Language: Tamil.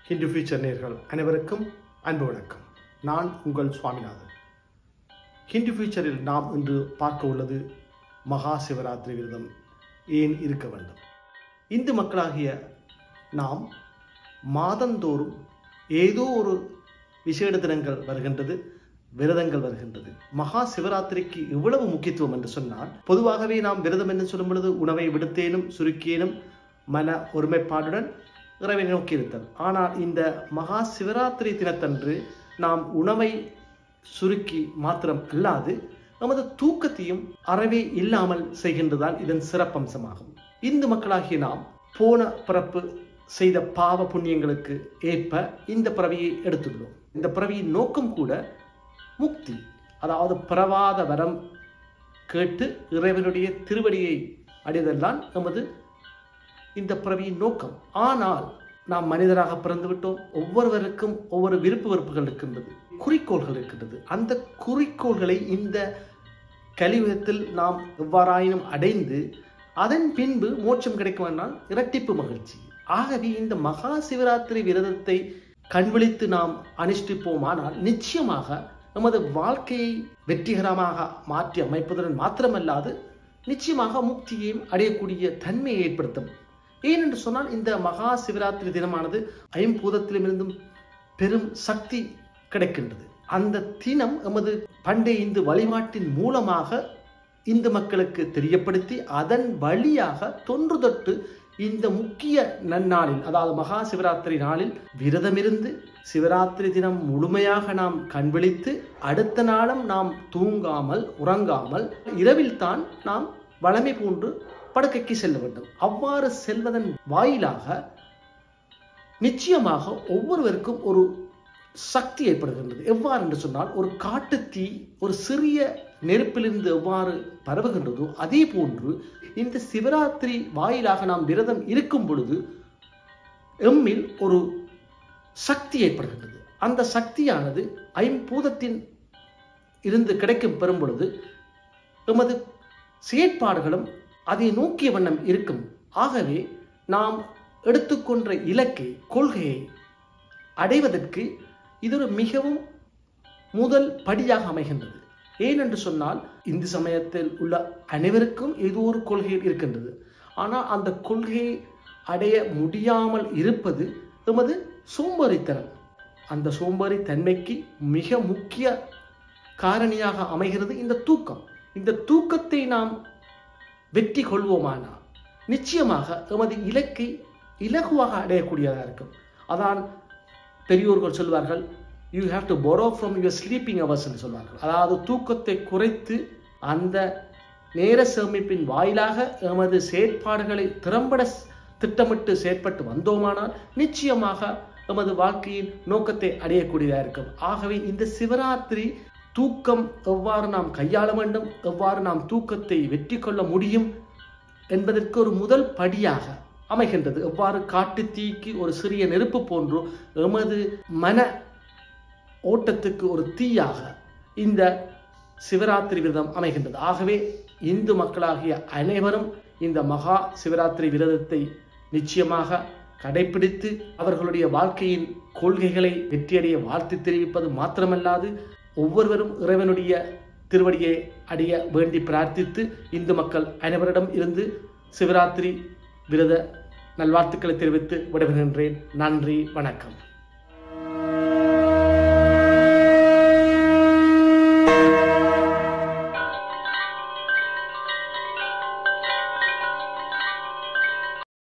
ஹிந்து ஃபியூச்சர் நேர்கள் அனைவருக்கும் அன்பு வணக்கம் நான் உங்கள் சுவாமிநாதன் ஹிந்து ஃபியூச்சரில் நாம் இன்று பார்க்க உள்ளது மகா சிவராத்திரி விரதம் ஏன் இருக்க வேண்டும் இந்து மக்களாகிய நாம் மாதந்தோறும் ஏதோ ஒரு விசேட தினங்கள் வருகின்றது விரதங்கள் வருகின்றது மகா சிவராத்திரிக்கு இவ்வளவு முக்கியத்துவம் என்று சொன்னால் பொதுவாகவே நாம் விரதம் என்று சொல்லும் பொழுது உணவை விடுத்தேனும் சுருக்கியேனும் மன ஒருமைப்பாடுடன் இறைவனை நோக்கி இருத்தல் ஆனால் இந்த மகா சிவராத்திரி தினத்தன்று நாம் உணவை சுருக்கி மாத்திரம் அல்லாது நமது தூக்கத்தையும் அறவே இல்லாமல் செய்கின்றதால் இதன் சிறப்பம்சமாகும் இந்து மக்களாகிய நாம் போன பிறப்பு செய்த பாவ புண்ணியங்களுக்கு ஏற்ப இந்த பிறவியை எடுத்துள்ளோம் இந்த பிறவியின் நோக்கம் கூட முக்தி அதாவது பிறவாத வரம் கேட்டு இறைவனுடைய திருவடியை அடைதல்தான் நமது இந்த பிறவியின் நோக்கம் ஆனால் நாம் மனிதராக பிறந்து விட்டோம் ஒவ்வொருவருக்கும் ஒவ்வொரு விருப்பு வெறுப்புகள் இருக்கின்றது குறிக்கோள்கள் இருக்கின்றது அந்த குறிக்கோள்களை இந்த கலியுகத்தில் நாம் எவ்வாறாயினும் அடைந்து அதன் பின்பு மோட்சம் கிடைக்குமானால் இரட்டிப்பு மகிழ்ச்சி ஆகவே இந்த மகா சிவராத்திரி விரதத்தை கண்விழித்து நாம் அனுஷ்டிப்போமானால் நிச்சயமாக நமது வாழ்க்கையை வெற்றிகரமாக மாற்றி அமைப்பதுடன் மாத்திரமல்லாது நிச்சயமாக முக்தியையும் அடையக்கூடிய தன்மையை ஏற்படுத்தும் ஏனென்று சொன்னால் இந்த மகா சிவராத்திரி தினமானது ஐம்பூதத்திலுமிருந்தும் பெரும் சக்தி கிடைக்கின்றது அந்த தினம் எமது பண்டைய இந்து வழிபாட்டின் மூலமாக இந்து மக்களுக்கு தெரியப்படுத்தி அதன் வழியாக தொன்று தொட்டு இந்த முக்கிய நன்னாளில் அதாவது மகா சிவராத்திரி நாளில் விரதமிருந்து சிவராத்திரி தினம் முழுமையாக நாம் கண்விழித்து அடுத்த நாளும் நாம் தூங்காமல் உறங்காமல் இரவில் தான் நாம் வளமை போன்று படுக்கைக்கு செல்ல வேண்டும் அவ்வாறு செல்வதன் வாயிலாக நிச்சயமாக ஒவ்வொருவருக்கும் ஒரு சக்தி ஏற்படுகின்றது எவ்வாறு என்று சொன்னால் ஒரு காட்டுத்தீ ஒரு சிறிய நெருப்பிலிருந்து எவ்வாறு பரவுகின்றதோ அதே போன்று இந்த சிவராத்திரி வாயிலாக நாம் விரதம் இருக்கும் பொழுது எம்மில் ஒரு சக்தி ஏற்படுகின்றது அந்த சக்தியானது ஐம்பூதத்தின் இருந்து கிடைக்கும் பெறும் பொழுது எமது செயற்பாடுகளும் அதை நோக்கிய வண்ணம் இருக்கும் ஆகவே நாம் எடுத்துக்கொண்ட இலக்கை கொள்கையை அடைவதற்கு இது ஒரு மிகவும் முதல் படியாக அமைகின்றது ஏனென்று சொன்னால் இந்து சமயத்தில் உள்ள அனைவருக்கும் ஏதோ ஒரு கொள்கை இருக்கின்றது ஆனால் அந்த கொள்கையை அடைய முடியாமல் இருப்பது எமது சோம்பேறித்தனம் அந்த சோம்பேறி தன்மைக்கு மிக முக்கிய காரணியாக அமைகிறது இந்த தூக்கம் இந்த தூக்கத்தை நாம் வெற்றி கொள்வோமானால் நிச்சயமாக எமது இலக்கை இலகுவாக அடையக்கூடியதாக இருக்கும் அதான் பெரியோர்கள் சொல்வார்கள் you have to borrow from your sleeping hours என்று சொல்வார்கள் அதாவது தூக்கத்தை குறைத்து அந்த நேர சேமிப்பின் வாயிலாக எமது செயற்பாடுகளை திறம்பட திட்டமிட்டு செயற்பட்டு வந்தோமானால் நிச்சயமாக எமது வாழ்க்கையின் நோக்கத்தை அடையக்கூடியதாக இருக்கும் ஆகவே இந்த சிவராத்திரி தூக்கம் எவ்வாறு நாம் கையாள வேண்டும் எவ்வாறு நாம் தூக்கத்தை வெற்றி கொள்ள முடியும் என்பதற்கு ஒரு முதல் படியாக அமைகின்றது எவ்வாறு காட்டு தீக்கு ஒரு சிறிய நெருப்பு போன்று எமது மன ஓட்டத்துக்கு ஒரு தீயாக இந்த சிவராத்திரி விரதம் அமைகின்றது ஆகவே இந்து மக்களாகிய அனைவரும் இந்த மகா சிவராத்திரி விரதத்தை நிச்சயமாக கடைபிடித்து அவர்களுடைய வாழ்க்கையின் கொள்கைகளை வெற்றியடைய வாழ்த்து தெரிவிப்பது மாத்திரமல்லாது ஒவ்வொருவரும் இறைவனுடைய திருவடியை அடைய வேண்டி பிரார்த்தித்து இந்து மக்கள் அனைவரிடம் இருந்து சிவராத்திரி விரத நல்வாழ்த்துக்களை தெரிவித்து விடைபெறுகின்றேன் நன்றி வணக்கம்